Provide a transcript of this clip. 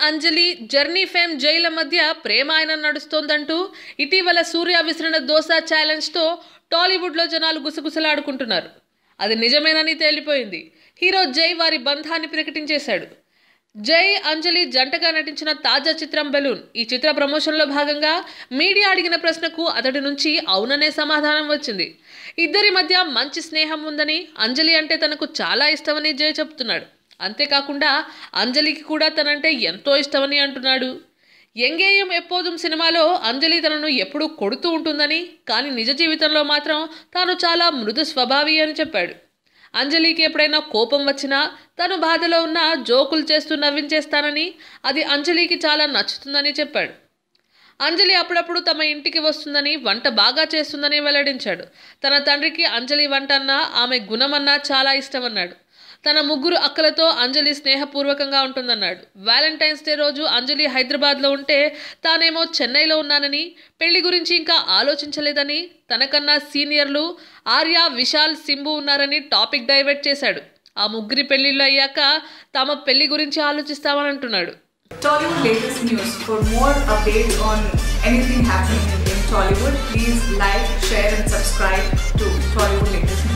అంజలి journey fame జైల మధ్య ప్రేమ ఆయన నడుస్తోందంటూ ఇటీవల సూర్య విసిరిన దోశ ఛాలెంజ్తో టాలీవుడ్లో జనాలు గుసగుసలాడుకుంటున్నారు అది నిజమేనని తేలిపోయింది హీరో జై వారి బంధాన్ని ప్రకటించేశాడు జై అంజలి జంటగా నటించిన తాజా చిత్రం బెలూన్ ఈ చిత్ర ప్రమోషన్లో భాగంగా మీడియా అడిగిన ప్రశ్నకు అతడి నుంచి అవుననే సమాధానం వచ్చింది ఇద్దరి మధ్య మంచి స్నేహం ఉందని అంజలి అంటే తనకు చాలా ఇష్టమని జై చెప్తున్నాడు అంతేకాకుండా అంజలికి కూడా తనంటే ఎంతో ఇష్టమని అంటున్నాడు ఎంగేయం ఎప్పోదుం సినిమాలో అంజలి తనను ఎప్పుడూ కొడుతూ ఉంటుందని కానీ నిజ జీవితంలో మాత్రం తాను చాలా మృదు స్వభావి అని చెప్పాడు అంజలికి ఎప్పుడైనా కోపం వచ్చినా తను బాధలో ఉన్న జోకులు చేస్తూ నవ్వించేస్తానని అది అంజలికి చాలా నచ్చుతుందని చెప్పాడు అంజలి అప్పుడప్పుడు తమ ఇంటికి వస్తుందని వంట బాగా చేస్తుందని వెల్లడించాడు తన తండ్రికి అంజలి వంట అన్నా ఆమె గుణమన్నా చాలా ఇష్టమన్నాడు తన ముగ్గురు అక్కలతో అంజలి స్నేహపూర్వకంగా ఉంటుందన్నాడు వ్యాలంటైన్స్ డే రోజు అంజలి హైదరాబాద్లో ఉంటే తానేమో చెన్నైలో ఉన్నానని పెళ్లి గురించి ఇంకా ఆలోచించలేదని తనకన్నా సీనియర్లు ఆర్య విశాల్ సింబు ఉన్నారని టాపిక్ డైవర్ట్ చేశాడు ఆ ముగ్గురి పెళ్లిళ్ళు అయ్యాక తమ పెళ్లి గురించి ఆలోచిస్తామని అంటున్నాడు Tollywood latest news. For more updates on anything happening in, in Tollywood, please like, share, and subscribe to Tollywood latest news.